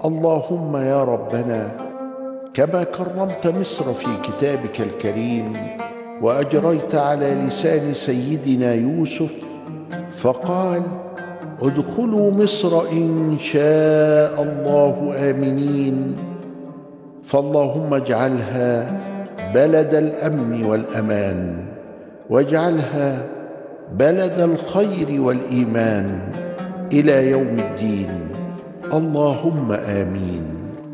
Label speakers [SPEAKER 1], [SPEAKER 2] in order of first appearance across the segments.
[SPEAKER 1] اللهم يا ربنا كما كرمت مصر في كتابك الكريم واجريت على لسان سيدنا يوسف فقال ادخلوا مصر ان شاء الله امنين فاللهم اجعلها بلد الامن والامان واجعلها بلد الخير والايمان الى يوم الدين اللهم امين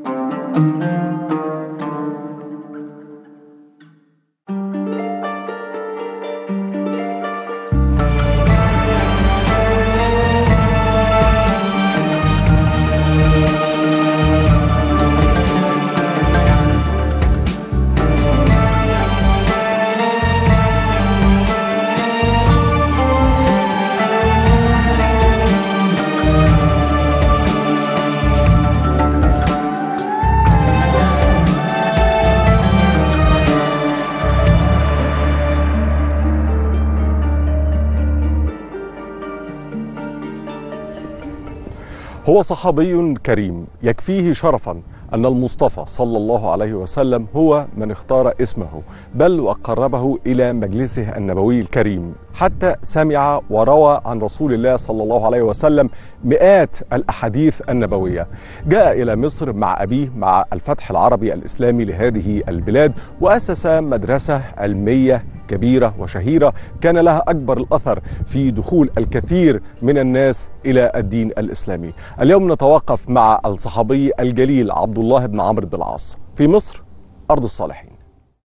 [SPEAKER 2] هو صحابي كريم يكفيه شرفا أن المصطفى صلى الله عليه وسلم هو من اختار اسمه بل وقربه إلى مجلسه النبوي الكريم حتى سمع وروى عن رسول الله صلى الله عليه وسلم مئات الأحاديث النبوية جاء إلى مصر مع أبيه مع الفتح العربي الإسلامي لهذه البلاد وأسس مدرسة علمية كبيرة وشهيرة كان لها أكبر الأثر في دخول الكثير من الناس إلى الدين الإسلامي اليوم نتوقف مع الصحابي الجليل عبد الله بن عمرو بن العاص في مصر أرض الصالحين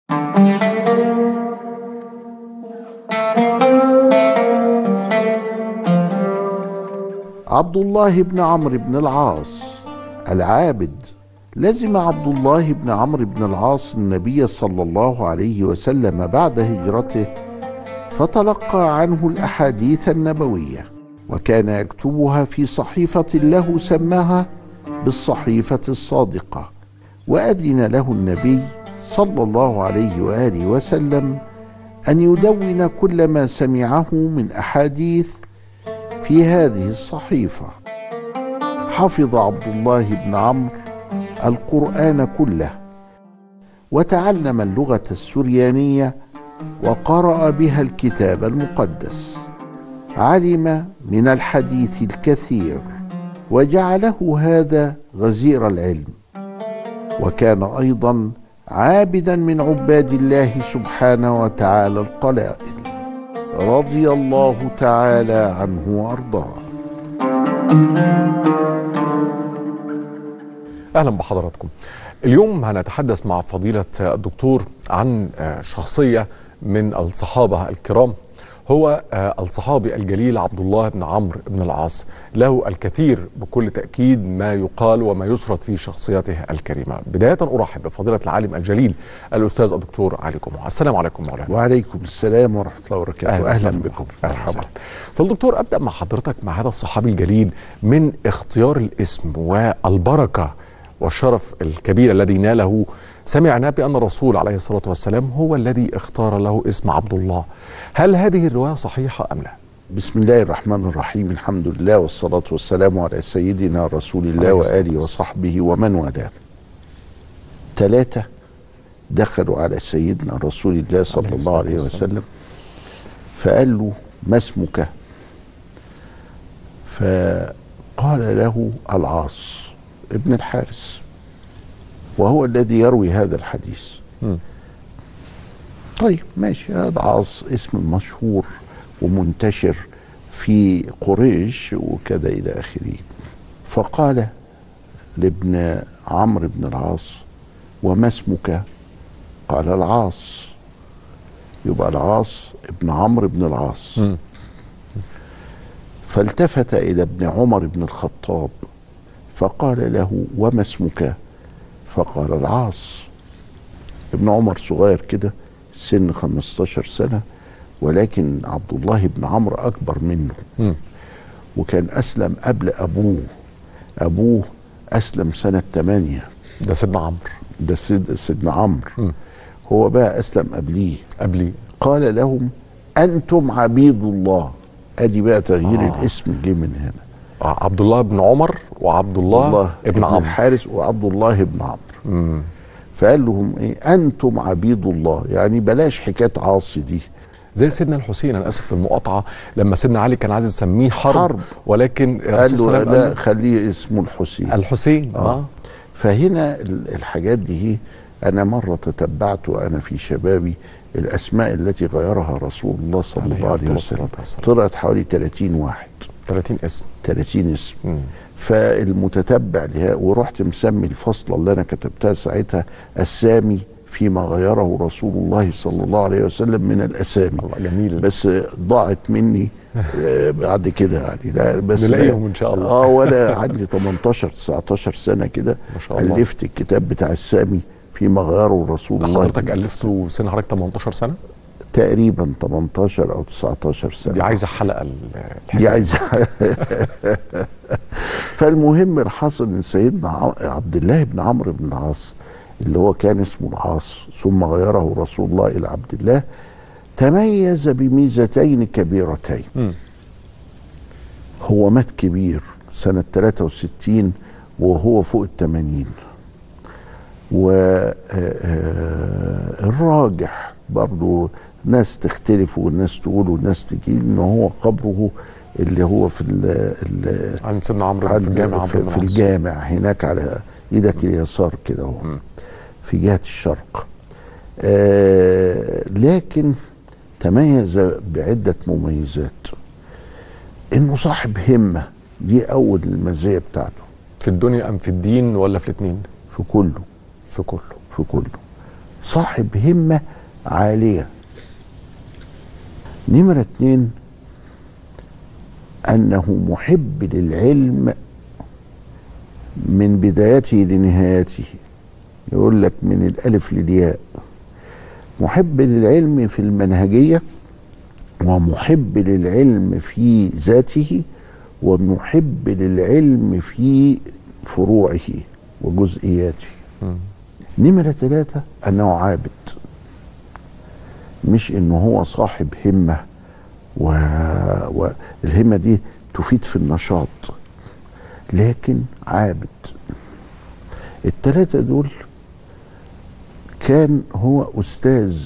[SPEAKER 1] عبد الله بن عمرو بن العاص العابد لزم عبد الله بن عمرو بن العاص النبي صلى الله عليه وسلم بعد هجرته فتلقى عنه الاحاديث النبويه وكان يكتبها في صحيفه له سماها بالصحيفه الصادقه واذن له النبي صلى الله عليه واله وسلم ان يدون كل ما سمعه من احاديث في هذه الصحيفه حفظ عبد الله بن عمرو القران كله وتعلم اللغه السريانيه وقرا بها الكتاب المقدس علم من الحديث الكثير وجعله هذا غزير العلم وكان ايضا عابدا من عباد الله سبحانه وتعالى القلائل رضي الله تعالى عنه وارضاه
[SPEAKER 2] اهلا بحضراتكم. اليوم هنتحدث مع فضيله الدكتور عن شخصيه من الصحابه الكرام هو الصحابي الجليل عبد الله بن عمرو بن العاص له الكثير بكل تأكيد ما يقال وما يسرد في شخصيته الكريمة بداية أرحب بفضيلة العالم الجليل الأستاذ الدكتور علي جمعة السلام عليكم مولانا
[SPEAKER 1] وعليكم السلام ورحمة الله وبركاته أهلا, أهلا بكم
[SPEAKER 2] مرحبا فالدكتور أبدأ مع حضرتك مع هذا الصحابي الجليل من اختيار الاسم والبركة والشرف الكبير الذي ناله سمعنا بأن الرسول عليه الصلاة والسلام هو الذي اختار له اسم عبد الله هل هذه الرواية صحيحة أم لا؟
[SPEAKER 1] بسم الله الرحمن الرحيم الحمد لله والصلاة والسلام على سيدنا رسول الله وآله وصحبه ومن والاه ثلاثة دخلوا على سيدنا رسول الله صلى الله عليه وسلم فقال له ما اسمك فقال له العاص ابن الحارس وهو الذي يروي هذا الحديث م. طيب ماشي هذا عاص اسم مشهور ومنتشر في قريش وكذا الى اخره فقال لابن عمرو بن العاص وما اسمك قال العاص يبقى العاص ابن عمرو بن العاص م. فالتفت الى ابن عمر بن الخطاب فقال له وما اسمك فقال العاص ابن عمر صغير كده سن 15 سنة ولكن عبد الله بن عمرو أكبر منه م. وكان أسلم قبل أبوه أبوه أسلم سنة 8
[SPEAKER 2] ده سيدنا عمرو
[SPEAKER 1] ده سيد سيدنا عمرو هو بقى أسلم قبليه
[SPEAKER 2] قبليه
[SPEAKER 1] قال لهم أنتم عبيد الله أدي بقى تغيير آه. الاسم جه من هنا
[SPEAKER 2] آه، عبد الله بن عمر وعبد الله,
[SPEAKER 1] الله
[SPEAKER 2] ابن عمرو
[SPEAKER 1] الحارث وعبد الله بن عمرو
[SPEAKER 2] مم.
[SPEAKER 1] فقال لهم ايه انتم عبيد الله يعني بلاش حكايه عاصي دي
[SPEAKER 2] زي سيدنا الحسين انا اسف في المقاطعه لما سيدنا علي كان عايز يسميه حرب,
[SPEAKER 1] حرب.
[SPEAKER 2] ولكن الرسول
[SPEAKER 1] قال
[SPEAKER 2] صلى
[SPEAKER 1] له
[SPEAKER 2] الله عليه
[SPEAKER 1] لا
[SPEAKER 2] وسلم
[SPEAKER 1] خليه اسمه الحسين
[SPEAKER 2] قال الحسين اه,
[SPEAKER 1] آه. فهنا ال- الحاجات دي هي انا مره تتبعت وانا في شبابي الاسماء التي غيرها رسول الله صلى
[SPEAKER 2] عليه
[SPEAKER 1] الله عليه
[SPEAKER 2] أفضل
[SPEAKER 1] وسلم
[SPEAKER 2] الصلاة والسلام.
[SPEAKER 1] طلعت حوالي 30 واحد
[SPEAKER 2] 30 اسم
[SPEAKER 1] 30 اسم
[SPEAKER 2] مم.
[SPEAKER 1] فالمتتبع لها ورحت مسمي الفصلة اللي أنا كتبتها ساعتها السامي فيما غيره رسول الله صلى الله عليه وسلم من الأسامي
[SPEAKER 2] الله جميل
[SPEAKER 1] بس ضاعت مني آه، بعد كده يعني لا بس
[SPEAKER 2] نلاقيهم إن شاء الله.
[SPEAKER 1] اه وانا عندي 18 19 سنه كده
[SPEAKER 2] ما شاء الله.
[SPEAKER 1] الفت الكتاب بتاع السامي فيما غيره رسول
[SPEAKER 2] ده
[SPEAKER 1] الله
[SPEAKER 2] حضرتك الفته سن حضرتك 18 سنه
[SPEAKER 1] تقريبا 18 او 19 سنه
[SPEAKER 2] دي عايزه حلقه ال- الحكاية.
[SPEAKER 1] دي عايزه فالمهم الحاصل ان سيدنا ع- عبد الله بن عمرو بن العاص اللي هو كان اسمه العاص ثم غيره رسول الله الى عبد الله تميز بميزتين كبيرتين
[SPEAKER 2] مم.
[SPEAKER 1] هو مات كبير سنة 63 وهو فوق الثمانين والراجح برضو ناس تختلف وناس تقول وناس تجي ان هو قبره اللي هو في ال ال
[SPEAKER 2] عند سيدنا عمرو في
[SPEAKER 1] عند-
[SPEAKER 2] الجامع عمرو
[SPEAKER 1] في,
[SPEAKER 2] بن
[SPEAKER 1] في
[SPEAKER 2] العاص.
[SPEAKER 1] الجامع هناك على ايدك اليسار كده هو
[SPEAKER 2] مم.
[SPEAKER 1] في جهة الشرق آه لكن تميز بعدة مميزات انه صاحب همة دي اول المزية بتاعته
[SPEAKER 2] في الدنيا ام في الدين ولا في الاثنين
[SPEAKER 1] في كله
[SPEAKER 2] في كله
[SPEAKER 1] في كله صاحب همة عالية نمرة اتنين أنه محب للعلم من بدايته لنهايته يقول لك من الألف للياء محب للعلم في المنهجية ومحب للعلم في ذاته ومحب للعلم في فروعه وجزئياته
[SPEAKER 2] مم.
[SPEAKER 1] نمرة ثلاثة أنه عابد مش إنه هو صاحب همة و... والهمة دي تفيد في النشاط لكن عابد الثلاثة دول كان هو أستاذ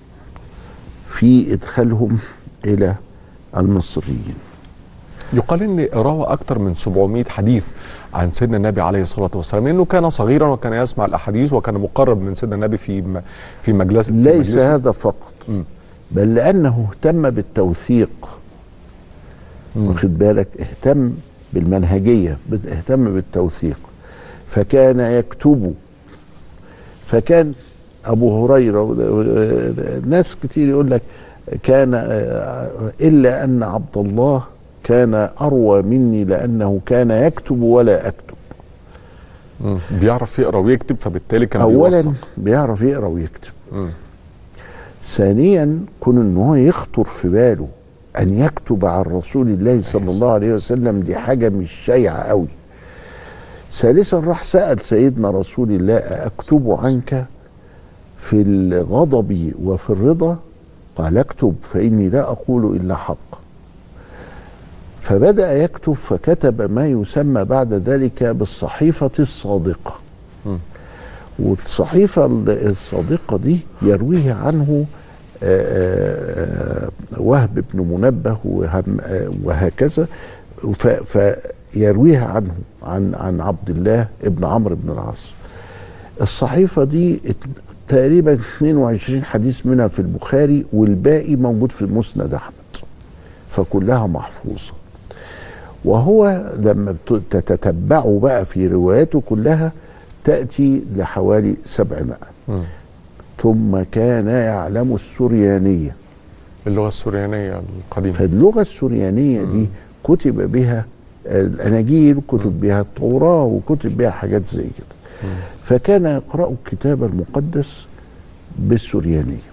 [SPEAKER 1] في إدخالهم إلى المصريين
[SPEAKER 2] يقال ان روى اكثر من 700 حديث عن سيدنا النبي عليه الصلاه والسلام انه كان صغيرا وكان يسمع الاحاديث وكان مقرب من سيدنا النبي في م- في مجلس في
[SPEAKER 1] ليس
[SPEAKER 2] مجلسه.
[SPEAKER 1] هذا فقط
[SPEAKER 2] مم.
[SPEAKER 1] بل لأنه اهتم بالتوثيق
[SPEAKER 2] مم.
[SPEAKER 1] واخد بالك اهتم بالمنهجية بت- اهتم بالتوثيق فكان يكتب فكان أبو هريرة وده- ناس كتير يقول لك كان آه، إلا أن عبد الله كان أروى مني لأنه كان يكتب ولا أكتب
[SPEAKER 2] مم. بيعرف يقرا ويكتب فبالتالي كان
[SPEAKER 1] أولا
[SPEAKER 2] بيوثق.
[SPEAKER 1] بيعرف يقرأ ويكتب
[SPEAKER 2] مم.
[SPEAKER 1] ثانيا كون ان هو يخطر في باله ان يكتب عن رسول الله صلى الله عليه وسلم دي حاجه مش شايعه قوي ثالثا راح سال سيدنا رسول الله اكتب عنك في الغضب وفي الرضا قال اكتب فاني لا اقول الا حق فبدا يكتب فكتب ما يسمى بعد ذلك بالصحيفه الصادقه
[SPEAKER 2] مم.
[SPEAKER 1] والصحيفة الصادقة دي يرويه عنه آه، آه، آه، وهب بن منبه وهم- آه، وهكذا ف- فيرويها عنه عن عن عبد الله ابن عمرو بن العاص الصحيفة دي ات- تقريبا 22 حديث منها في البخاري والباقي موجود في مسند أحمد فكلها محفوظة وهو لما بت- تتتبعه بقى في رواياته كلها تأتي لحوالي 700
[SPEAKER 2] مم.
[SPEAKER 1] ثم كان يعلم السريانية
[SPEAKER 2] اللغه السوريانيه القديمه
[SPEAKER 1] فاللغة السريانية دي كتب بها الأناجيل وكتب بها التوراة وكتب بها حاجات زي كده فكان يقرأ الكتاب المقدس بالسريانية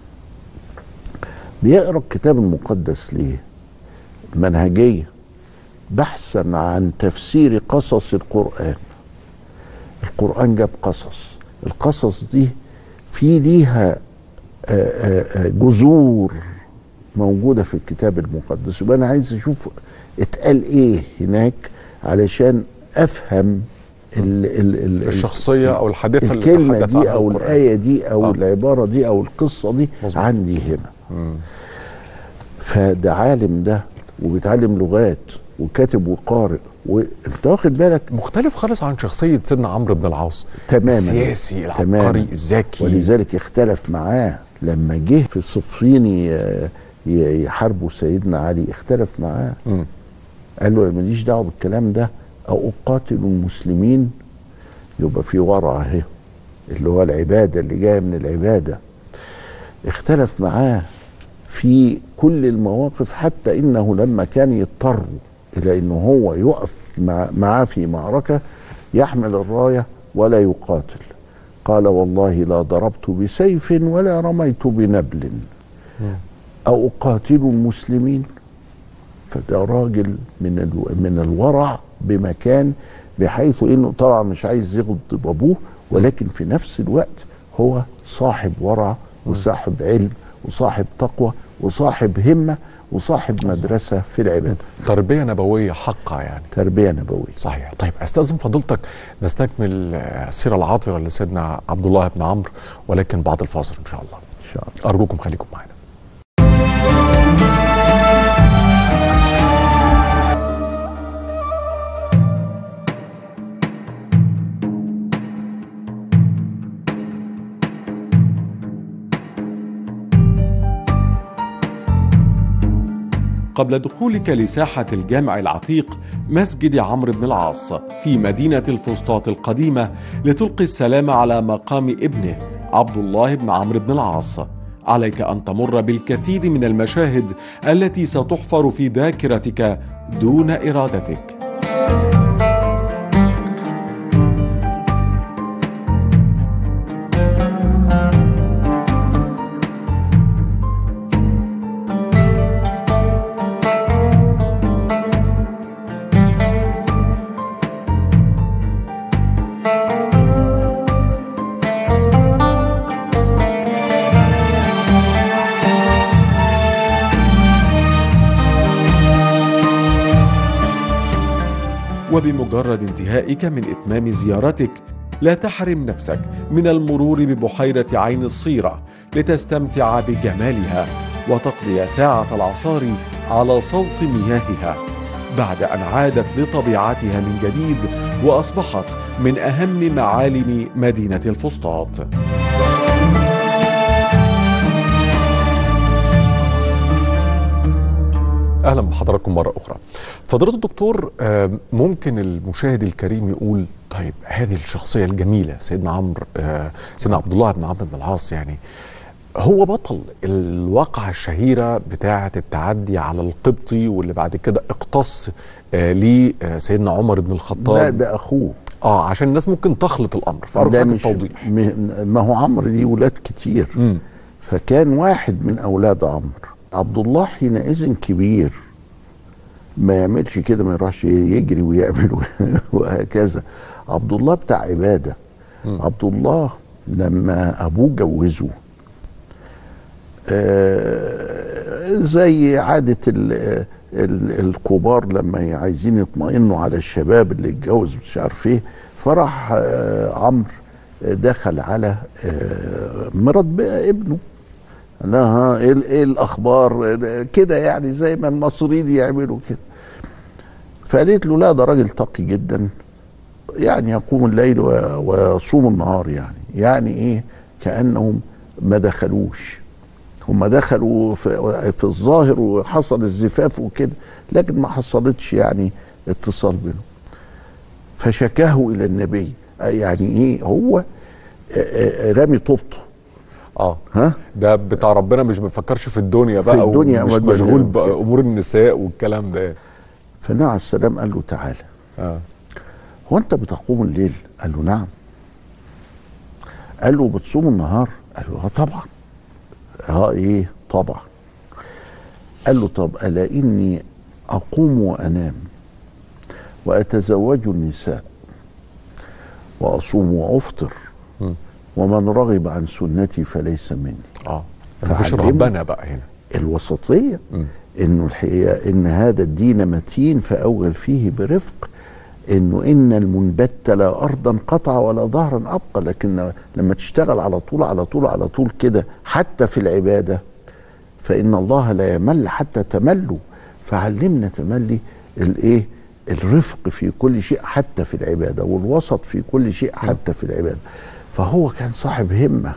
[SPEAKER 1] بيقرأ الكتاب المقدس ليه منهجية بحثا عن تفسير قصص القرآن القرآن جاب قصص القصص دي في ليها آه، آه، آه، جذور موجوده في الكتاب المقدس يبقى انا عايز اشوف اتقال ايه هناك علشان افهم ال ال ال
[SPEAKER 2] الشخصيه او الحادثه اللي
[SPEAKER 1] الكلمه
[SPEAKER 2] تحدث
[SPEAKER 1] دي
[SPEAKER 2] عنها
[SPEAKER 1] او
[SPEAKER 2] القرآن.
[SPEAKER 1] الايه دي او
[SPEAKER 2] آه.
[SPEAKER 1] آه. العباره دي او القصه دي
[SPEAKER 2] مظبوط.
[SPEAKER 1] عندي هنا
[SPEAKER 2] مم.
[SPEAKER 1] فده عالم ده وبيتعلم لغات وكاتب وقارئ وانت واخد بالك
[SPEAKER 2] مختلف خالص عن شخصيه سيدنا عمرو بن العاص
[SPEAKER 1] تماما
[SPEAKER 2] السياسي
[SPEAKER 1] تماما.
[SPEAKER 2] العبقري الذكي
[SPEAKER 1] ولذلك اختلف معاه لما جه في الصفين ي- ي- يحاربوا سيدنا علي اختلف معاه
[SPEAKER 2] مم.
[SPEAKER 1] قال له أنا ماليش دعوه بالكلام ده او اقاتل المسلمين يبقى في ورع اهي اللي هو العباده اللي جايه من العباده اختلف معاه في كل المواقف حتى انه لما كان يضطر الى انه هو يقف مع معاه في معركه يحمل الرايه ولا يقاتل قال والله لا ضربت بسيف ولا رميت بنبل او اقاتل المسلمين فده راجل من الو... من الورع بمكان بحيث انه طبعا مش عايز يغضب ابوه ولكن في نفس الوقت هو صاحب ورع وصاحب علم وصاحب تقوى وصاحب همه وصاحب مدرسه في العباده
[SPEAKER 2] تربيه نبويه حقه يعني
[SPEAKER 1] تربيه نبويه
[SPEAKER 2] صحيح طيب استاذن فضيلتك نستكمل آه، السيره العاطره لسيدنا عبد الله بن عمرو ولكن بعد الفاصل ان شاء الله
[SPEAKER 1] ان شاء الله
[SPEAKER 2] ارجوكم خليكم معنا قبل دخولك لساحة الجامع العتيق مسجد عمرو بن العاص في مدينة الفسطاط القديمة لتلقي السلام على مقام ابنه عبد الله بن عمرو بن العاص عليك أن تمر بالكثير من المشاهد التي ستحفر في ذاكرتك دون إرادتك وبمجرد انتهائك من إتمام زيارتك لا تحرم نفسك من المرور ببحيرة عين الصيرة لتستمتع بجمالها وتقضي ساعة العصار على صوت مياهها بعد أن عادت لطبيعتها من جديد وأصبحت من أهم معالم مدينة الفسطاط اهلا بحضراتكم مره اخرى. فضيله الدكتور آه، ممكن المشاهد الكريم يقول طيب هذه الشخصيه الجميله سيدنا عمرو آه، سيدنا عبد الله بن عمرو بن العاص يعني هو بطل الواقعة الشهيرة بتاعة التعدي على القبطي واللي بعد كده اقتص آه لسيدنا عمر بن الخطاب
[SPEAKER 1] لا ده اخوه
[SPEAKER 2] اه عشان الناس ممكن تخلط الامر فارجو
[SPEAKER 1] ده
[SPEAKER 2] حضرتك
[SPEAKER 1] مش
[SPEAKER 2] التوضيح
[SPEAKER 1] م- ما هو عمرو ليه ولاد كتير
[SPEAKER 2] مم.
[SPEAKER 1] فكان واحد من اولاد عمرو عبد الله حينئذ كبير ما يعملش كده ما يروحش يجري ويعمل وهكذا عبد الله بتاع عباده عبد الله لما ابوه جوزه آه، زي عادة ال ال الكبار لما عايزين يطمئنوا على الشباب اللي اتجوز مش عارف ايه فراح آه، عمرو دخل على آه، مرات بقى ابنه قال لها ها ايه ال- إيه الاخبار كده يعني زي ما المصريين يعملوا كده فقالت له لا ده راجل تقي جدا يعني يقوم الليل و- ويصوم النهار يعني يعني ايه كانهم ما دخلوش هم دخلوا في, في الظاهر وحصل الزفاف وكده لكن ما حصلتش يعني اتصال بينهم فشكاه الى النبي يعني ايه هو آه، آه، رامي طوبته
[SPEAKER 2] اه
[SPEAKER 1] ها
[SPEAKER 2] ده بتاع ربنا مش بيفكرش في الدنيا
[SPEAKER 1] في
[SPEAKER 2] بقى
[SPEAKER 1] الدنيا
[SPEAKER 2] ومش
[SPEAKER 1] أمال
[SPEAKER 2] مشغول
[SPEAKER 1] بيعمل كده.
[SPEAKER 2] بامور النساء والكلام ده
[SPEAKER 1] فالنبي عليه السلام قال له تعالى
[SPEAKER 2] اه
[SPEAKER 1] هو انت بتقوم الليل قال له نعم قال له بتصوم النهار قال له اه طبعا اه ايه طبعا قال له طب الا اني اقوم وانام واتزوج النساء واصوم وافطر
[SPEAKER 2] مم.
[SPEAKER 1] ومن رغب عن سنتي فليس مني
[SPEAKER 2] اه مفيش
[SPEAKER 1] فعلمه.
[SPEAKER 2] رهبنه بقى هنا
[SPEAKER 1] الوسطيه انه الحقيقه ان هذا الدين متين فاوغل فيه برفق انه ان المنبت لا ارضا قطع ولا ظهرا ابقى لكن لما تشتغل على طول على طول على طول كده حتى في العباده فان الله لا يمل حتى تملوا فعلمنا تملي الايه الرفق في كل شيء حتى في العباده والوسط في كل شيء حتى في العباده فهو كان صاحب همه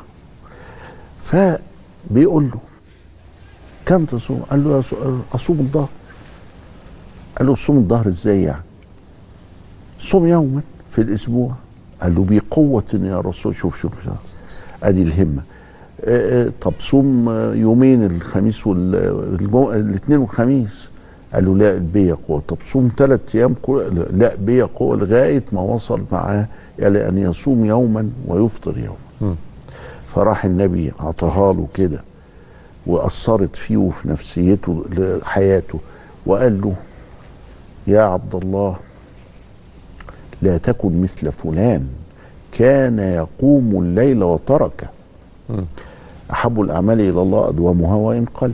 [SPEAKER 1] فبيقول له كم تصوم؟ قال له اصوم الظهر قال له صوم الظهر ازاي يعني؟ صوم يوما في الاسبوع قال له بقوة يا رسول شوف شوف, شوف. ادي الهمة آه، آه، طب صوم يومين الخميس والاثنين والخميس قال له لا بيا قوة طب صوم ثلاث ايام لا بيا قوة لغاية ما وصل معاه الى ان يصوم يوما ويفطر يوما فراح النبي عطاها له كده واثرت فيه وفي نفسيته حياته وقال له يا عبد الله لا تكن مثل فلان كان يقوم الليل وتركه أحب الأعمال إلى الله أدومها وإن قل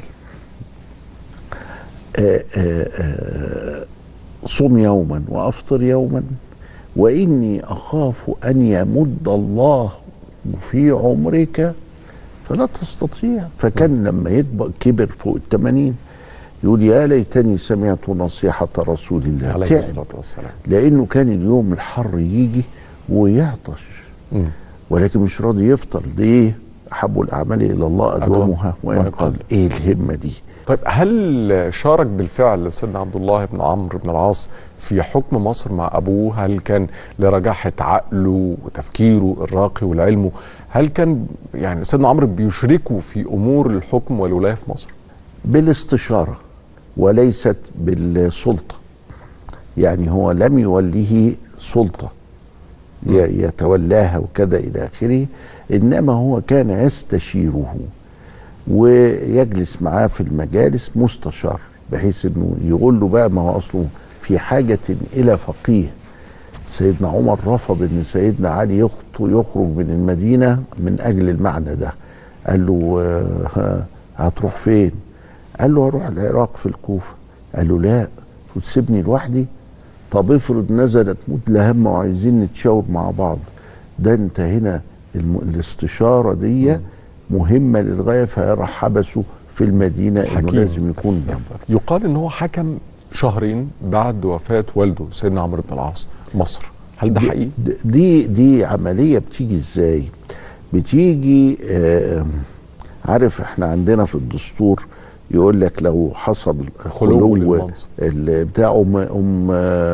[SPEAKER 1] آه، آه، آه، صم يوما وأفطر يوما وإني أخاف أن يمد الله في عمرك فلا تستطيع فكان لما يكبر كبر فوق الثمانين يقول يا ليتني سمعت نصيحة رسول الله
[SPEAKER 2] عليه الصلاة والسلام
[SPEAKER 1] لأنه كان اليوم الحر يجي ويعطش م. ولكن مش راضي يفطر ليه أحب الأعمال إلى الله أدومها وإن قال إيه الهمة دي
[SPEAKER 2] طيب هل شارك بالفعل سيدنا عبد الله بن عمرو بن العاص في حكم مصر مع أبوه هل كان لرجاحة عقله وتفكيره الراقي والعلم هل كان يعني سيدنا عمرو بيشركه في أمور الحكم والولاية في مصر
[SPEAKER 1] بالاستشارة وليست بالسلطة يعني هو لم يوليه سلطة يتولاها وكذا إلى آخره إنما هو كان يستشيره ويجلس معاه في المجالس مستشار بحيث انه يقول له بقى ما هو اصله في حاجة إلى فقيه سيدنا عمر رفض ان سيدنا علي يخرج من المدينة من اجل المعنى ده قال له هتروح فين قال له هروح العراق في الكوفة قال له لا وتسيبني لوحدي طب افرض نزلت موت لهم وعايزين نتشاور مع بعض ده انت هنا الاستشارة دي مهمة للغاية فراح حبسه في المدينة انه لازم يكون
[SPEAKER 2] جنبه يقال ان هو حكم شهرين بعد وفاة والده سيدنا عمرو بن العاص مصر هل ده حقيقي؟
[SPEAKER 1] دي دي عملية بتيجي ازاي؟ بتيجي آه عارف احنا عندنا في الدستور يقول لك لو حصل خلو بتاع ام ام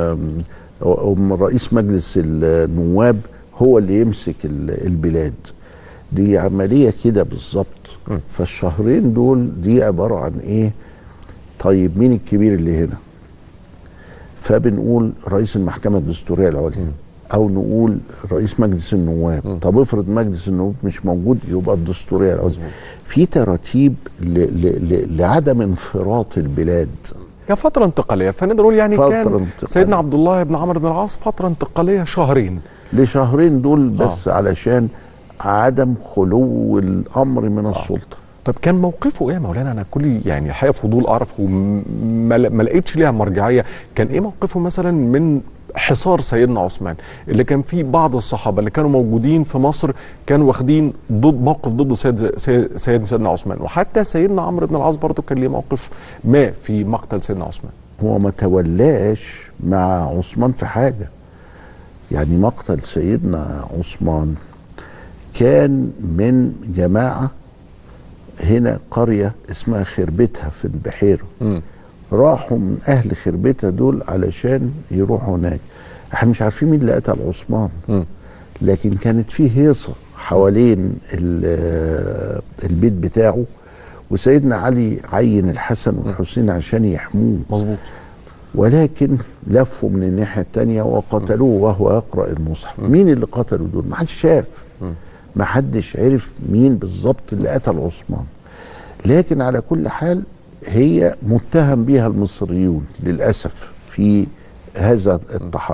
[SPEAKER 1] ام رئيس مجلس النواب هو اللي يمسك البلاد دي عمليه كده بالظبط فالشهرين دول دي عباره عن ايه طيب مين الكبير اللي هنا فبنقول رئيس المحكمه الدستوريه العليا او نقول رئيس مجلس النواب م. طب افرض مجلس النواب مش موجود يبقى الدستوريه العليا في تراتيب ل ل لعدم انفراط البلاد
[SPEAKER 2] كفترة انتقالية فنقدر نقول يعني كان انتقالية. سيدنا عبد الله بن عمرو بن العاص فترة انتقالية شهرين
[SPEAKER 1] لشهرين دول بس آه. علشان عدم خلو الامر من آه. السلطه
[SPEAKER 2] طب كان موقفه ايه يا مولانا انا كل يعني الحقيقه فضول اعرف وما لقيتش ليها مرجعيه كان ايه موقفه مثلا من حصار سيدنا عثمان اللي كان فيه بعض الصحابه اللي كانوا موجودين في مصر كانوا واخدين ضد موقف ضد سيد سيد سيدنا عثمان وحتى سيدنا عمرو بن العاص برضه كان ليه موقف ما في مقتل سيدنا عثمان
[SPEAKER 1] هو ما تولاش مع عثمان في حاجه يعني مقتل سيدنا عثمان كان من جماعه هنا قريه اسمها خربتها في البحيره م. راحوا من اهل خربتها دول علشان يروحوا هناك احنا مش عارفين مين اللي قتل عثمان م. لكن كانت في هيصه حوالين البيت بتاعه وسيدنا علي عين الحسن والحسين عشان يحموه
[SPEAKER 2] مظبوط
[SPEAKER 1] ولكن لفوا من الناحيه الثانيه وقتلوه وهو يقرا المصحف م. مين اللي قتلوا دول ما حدش شاف ما حدش عرف مين بالظبط اللي قتل عثمان لكن على كل حال هي متهم بها المصريون للاسف في هذا التحرك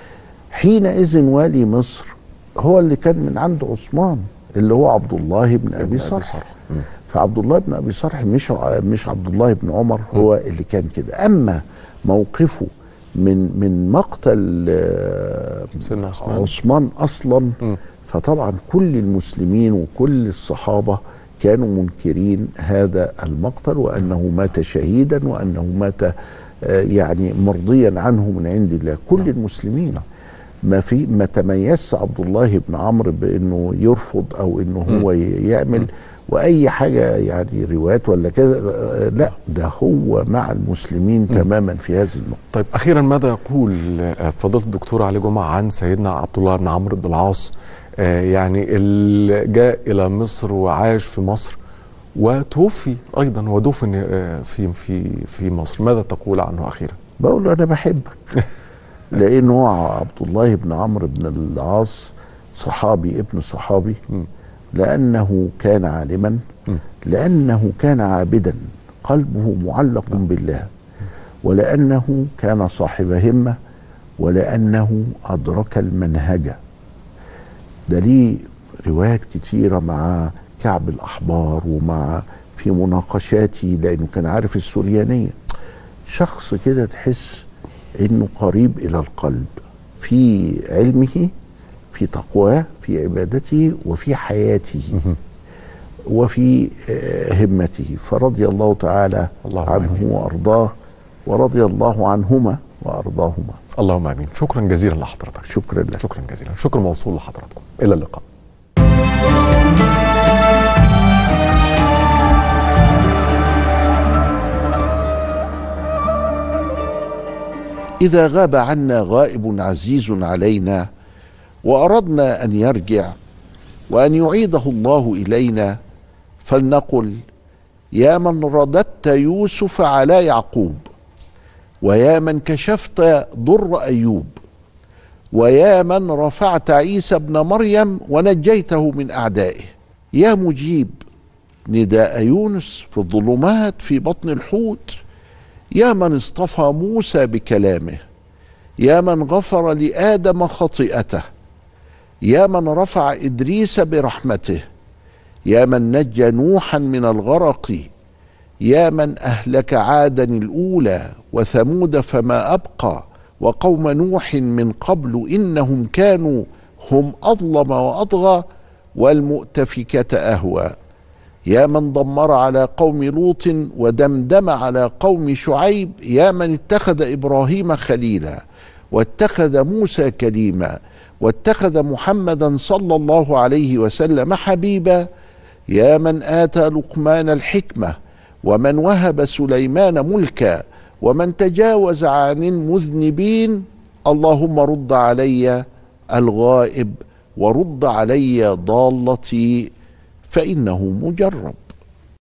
[SPEAKER 1] حينئذ والي مصر هو اللي كان من عند عثمان اللي هو عبد الله بن ابي صرح فعبد الله بن ابي صالح مش ع- مش عبد الله بن عمر هو اللي كان كده اما موقفه من من مقتل آه،
[SPEAKER 2] سيدنا عثمان.
[SPEAKER 1] عثمان اصلا
[SPEAKER 2] مم.
[SPEAKER 1] فطبعا كل المسلمين وكل الصحابه كانوا منكرين هذا المقتل وانه مات شهيدا وانه مات آه، يعني مرضيا عنه من عند الله كل المسلمين ما في ما تميزش عبد الله بن عمرو بانه يرفض او انه هو يعمل واي حاجه يعني روايات ولا كذا آه، لا ده هو مع المسلمين تماما في هذه النقطه
[SPEAKER 2] طيب اخيرا ماذا يقول آه، فضيله الدكتور علي جمعه عن سيدنا عبد الله بن عمرو بن العاص آه، يعني اللي جاء الى مصر وعاش في مصر وتوفي ايضا ودفن آه، في في في مصر ماذا تقول عنه اخيرا
[SPEAKER 1] بقول له انا بحبك لانه هو عبد الله بن عمرو بن العاص صحابي ابن صحابي
[SPEAKER 2] مم.
[SPEAKER 1] لانه كان عالما
[SPEAKER 2] مم.
[SPEAKER 1] لانه كان عابدا قلبه معلق بالله ولانه كان صاحب همه ولانه ادرك المنهج ده ليه روايات كتيره مع كعب الاحبار ومع في مناقشاته لانه كان عارف السريانيه شخص كده تحس انه قريب الى القلب في علمه في تقواه في عبادته وفي حياته وفي آه، همته فرضي الله تعالى
[SPEAKER 2] اللهم
[SPEAKER 1] عنه
[SPEAKER 2] آمين.
[SPEAKER 1] وارضاه ورضي الله عنهما وارضاهما
[SPEAKER 2] اللهم امين شكرا جزيلا لحضرتك
[SPEAKER 1] شكرا لك
[SPEAKER 2] شكرا جزيلا شكرا موصول لحضراتكم الى اللقاء
[SPEAKER 1] إذا غاب عنا غائب عزيز علينا وأردنا أن يرجع وأن يعيده الله إلينا فلنقل يا من رددت يوسف على يعقوب ويا من كشفت ضر أيوب ويا من رفعت عيسى ابن مريم ونجيته من أعدائه يا مجيب نداء يونس في الظلمات في بطن الحوت يا من اصطفى موسى بكلامه يا من غفر لادم خطيئته يا من رفع ادريس برحمته يا من نجى نوحا من الغرق يا من اهلك عادا الاولى وثمود فما ابقى وقوم نوح من قبل انهم كانوا هم اظلم واطغى والمؤتفكه اهوى يا من دمر على قوم لوط ودمدم على قوم شعيب يا من اتخذ ابراهيم خليلا واتخذ موسى كليما واتخذ محمدا صلى الله عليه وسلم حبيبا يا من اتى لقمان الحكمه ومن وهب سليمان ملكا ومن تجاوز عن المذنبين اللهم رد علي الغائب ورد علي ضالتي فانه مجرب